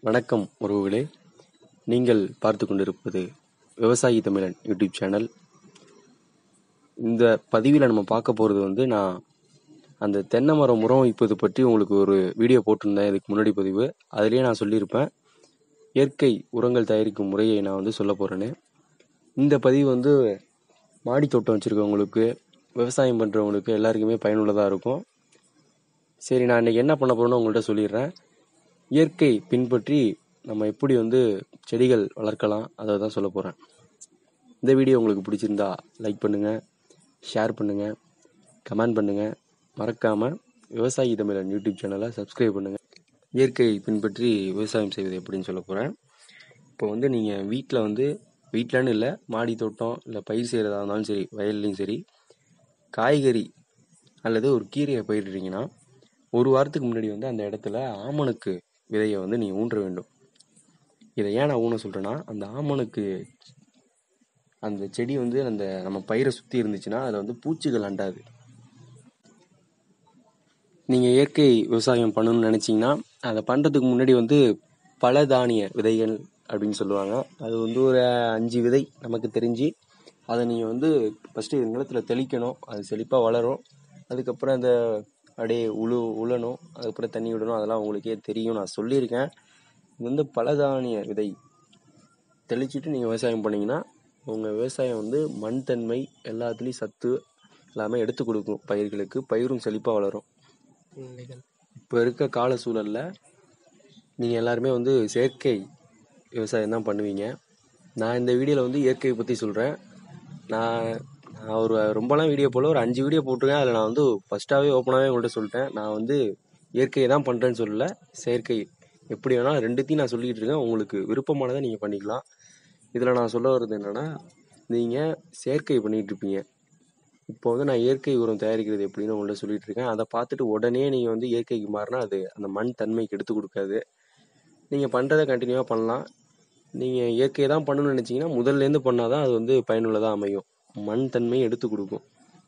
வணக்கம் உறவுகளே நீங்கள் பார்த்து கொண்டிருப்பது விவசாயி தமிழன் யூடியூப் சேனல் இந்த பதிவில் நம்ம பார்க்க போகிறது வந்து நான் அந்த தென்னை மரம் உரம் வைப்பது பற்றி உங்களுக்கு ஒரு வீடியோ போட்டிருந்தேன் இதுக்கு முன்னாடி பதிவு அதுலேயே நான் சொல்லியிருப்பேன் இயற்கை உரங்கள் தயாரிக்கும் முறையை நான் வந்து சொல்ல போகிறேன்னு இந்த பதிவு வந்து மாடி தோட்டம் வச்சுருக்கவங்களுக்கு விவசாயம் பண்ணுறவங்களுக்கு எல்லாருக்குமே பயனுள்ளதாக இருக்கும் சரி நான் இன்னைக்கு என்ன பண்ண போகிறேன்னு உங்கள்கிட்ட சொல்லிடுறேன் இயற்கை பின்பற்றி நம்ம எப்படி வந்து செடிகள் வளர்க்கலாம் அதை தான் சொல்ல போகிறேன் இந்த வீடியோ உங்களுக்கு பிடிச்சிருந்தா லைக் பண்ணுங்கள் ஷேர் பண்ணுங்கள் கமெண்ட் பண்ணுங்கள் மறக்காமல் விவசாயி தமிழன் யூடியூப் சேனலை சப்ஸ்கிரைப் பண்ணுங்கள் இயற்கை பின்பற்றி விவசாயம் செய்வது எப்படின்னு சொல்ல போகிறேன் இப்போ வந்து நீங்கள் வீட்டில் வந்து வீட்டிலன்னு இல்லை மாடி தோட்டம் இல்லை பயிர் செய்கிறதா இருந்தாலும் சரி வயல்லையும் சரி காய்கறி அல்லது ஒரு கீரையை பயிரிடுறீங்கன்னா ஒரு வாரத்துக்கு முன்னாடி வந்து அந்த இடத்துல ஆமணக்கு விதையை வந்து நீங்கள் ஊன்ற வேண்டும் இதை ஏன் நான் ஊன சொல்கிறேன்னா அந்த ஆமணக்கு அந்த செடி வந்து அந்த நம்ம பயிரை சுற்றி இருந்துச்சுன்னா அதில் வந்து பூச்சிகள் அண்டாது நீங்கள் இயற்கை விவசாயம் பண்ணணும்னு நினச்சிங்கன்னா அதை பண்ணுறதுக்கு முன்னாடி வந்து பல தானிய விதைகள் அப்படின்னு சொல்லுவாங்க அது வந்து ஒரு அஞ்சு விதை நமக்கு தெரிஞ்சு அதை நீங்கள் வந்து ஃபஸ்ட்டு நிலத்துல தெளிக்கணும் அது செழிப்பாக வளரும் அதுக்கப்புறம் அந்த அப்படியே உழு உழணும் அதுக்கப்புறம் தண்ணி விடணும் அதெல்லாம் உங்களுக்கே தெரியும் நான் சொல்லியிருக்கேன் இது வந்து பலதானிய விதை தெளிச்சிட்டு நீங்கள் விவசாயம் பண்ணீங்கன்னா உங்கள் விவசாயம் வந்து மண் தன்மை எல்லாத்துலேயும் சத்து எல்லாமே எடுத்து கொடுக்கும் பயிர்களுக்கு பயிரும் செழிப்பாக வளரும் இப்போ இருக்க கால சூழலில் நீங்கள் எல்லாருமே வந்து செயற்கை விவசாயம் தான் பண்ணுவீங்க நான் இந்த வீடியோவில் வந்து இயற்கையை பற்றி சொல்கிறேன் நான் நான் ஒரு ரொம்பலாம் வீடியோ போல ஒரு அஞ்சு வீடியோ போட்டிருக்கேன் அதில் நான் வந்து ஃபஸ்ட்டாகவே ஓப்பனாகவே உங்கள்கிட்ட சொல்லிட்டேன் நான் வந்து இயற்கையை தான் பண்ணுறேன்னு சொல்லல செயற்கை எப்படி வேணால் ரெண்டுத்தையும் நான் சொல்லிக்கிட்டு இருக்கேன் உங்களுக்கு விருப்பமானதை நீங்கள் பண்ணிக்கலாம் இதில் நான் சொல்ல வர்றது என்னென்னா நீங்கள் செயற்கை பண்ணிகிட்டு இருப்பீங்க இப்போ வந்து நான் இயற்கை உரம் தயாரிக்கிறது எப்படின்னு உங்கள்கிட்ட சொல்லிட்டு இருக்கேன் அதை பார்த்துட்டு உடனே நீங்கள் வந்து இயற்கைக்கு மாறினா அது அந்த மண் தன்மைக்கு எடுத்து கொடுக்காது நீங்கள் பண்ணுறதை கண்டினியூவாக பண்ணலாம் நீங்கள் இயற்கையை தான் பண்ணணும்னு நினச்சிங்கன்னா முதல்லேருந்து பண்ணால் தான் அது வந்து பயனுள்ளதாக அமையும் மண் தன்மையை எடுத்து கொடுக்கும்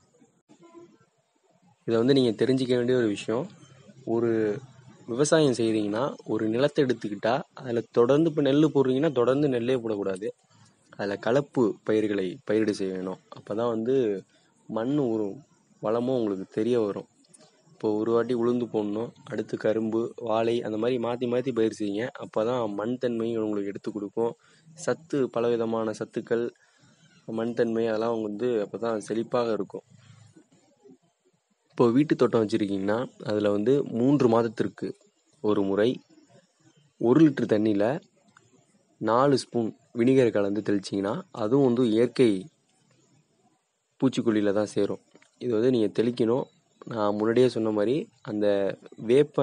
இதை வந்து நீங்கள் தெரிஞ்சிக்க வேண்டிய ஒரு விஷயம் ஒரு விவசாயம் செய்கிறீங்கன்னா ஒரு நிலத்தை எடுத்துக்கிட்டா அதில் தொடர்ந்து இப்போ நெல் போடுறீங்கன்னா தொடர்ந்து நெல்லே போடக்கூடாது அதில் கலப்பு பயிர்களை பயிரிடு செய்யணும் அப்போ தான் வந்து மண் ஒரு வளமும் உங்களுக்கு தெரிய வரும் இப்போ ஒரு வாட்டி உளுந்து போடணும் அடுத்து கரும்பு வாழை அந்த மாதிரி மாற்றி மாற்றி பயிர் செய்யுங்க அப்போ தான் மண் தன்மையும் உங்களுக்கு எடுத்து கொடுக்கும் சத்து பலவிதமான சத்துக்கள் மண் தன்மை அதெல்லாம் வந்து அப்போ தான் செழிப்பாக இருக்கும் இப்போ வீட்டு தோட்டம் வச்சுருக்கீங்கன்னா அதில் வந்து மூன்று மாதத்திற்கு ஒரு முறை ஒரு லிட்டர் தண்ணியில் நாலு ஸ்பூன் வினிகர் கலந்து தெளிச்சிங்கன்னா அதுவும் வந்து இயற்கை பூச்சிக்கொல்லியில் தான் சேரும் இது வந்து நீங்கள் தெளிக்கணும் நான் முன்னாடியே சொன்ன மாதிரி அந்த வேப்ப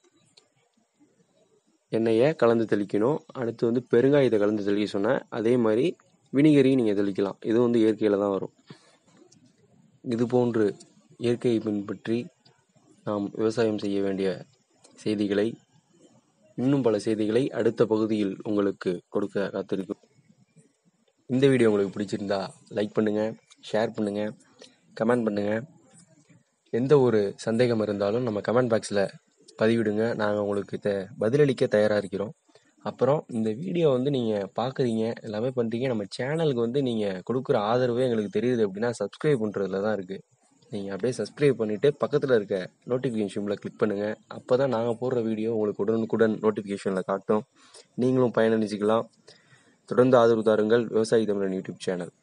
எண்ணெயை கலந்து தெளிக்கணும் அடுத்து வந்து பெருங்காயத்தை கலந்து தெளிக்க சொன்னேன் அதே மாதிரி வினிகரையும் நீங்கள் தெளிக்கலாம் இது வந்து இயற்கையில் தான் வரும் இது போன்று இயற்கையை பின்பற்றி நாம் விவசாயம் செய்ய வேண்டிய செய்திகளை இன்னும் பல செய்திகளை அடுத்த பகுதியில் உங்களுக்கு கொடுக்க காத்திருக்கும் இந்த வீடியோ உங்களுக்கு பிடிச்சிருந்தா லைக் பண்ணுங்கள் ஷேர் பண்ணுங்கள் கமெண்ட் பண்ணுங்கள் எந்த ஒரு சந்தேகம் இருந்தாலும் நம்ம கமெண்ட் பாக்ஸில் பதிவிடுங்க நாங்கள் உங்களுக்கு த பதிலளிக்க தயாராக இருக்கிறோம் அப்புறம் இந்த வீடியோ வந்து நீங்கள் பார்க்குறீங்க எல்லாமே பண்ணுறீங்க நம்ம சேனலுக்கு வந்து நீங்கள் கொடுக்குற ஆதரவே எங்களுக்கு தெரியுது அப்படின்னா சப்ஸ்கிரைப் பண்ணுறதுல தான் இருக்குது நீங்கள் அப்படியே சப்ஸ்கிரைப் பண்ணிவிட்டு பக்கத்தில் இருக்க நோட்டிஃபிகேஷன் சிம்பிளை கிளிக் பண்ணுங்கள் அப்போ தான் நாங்கள் போடுற வீடியோ உங்களுக்கு உடனுக்குடன் நோட்டிஃபிகேஷனில் காட்டும் நீங்களும் பயனளிச்சிக்கலாம் தொடர்ந்து ஆதரவு தாருங்கள் விவசாயி தமிழன் யூடியூப் சேனல்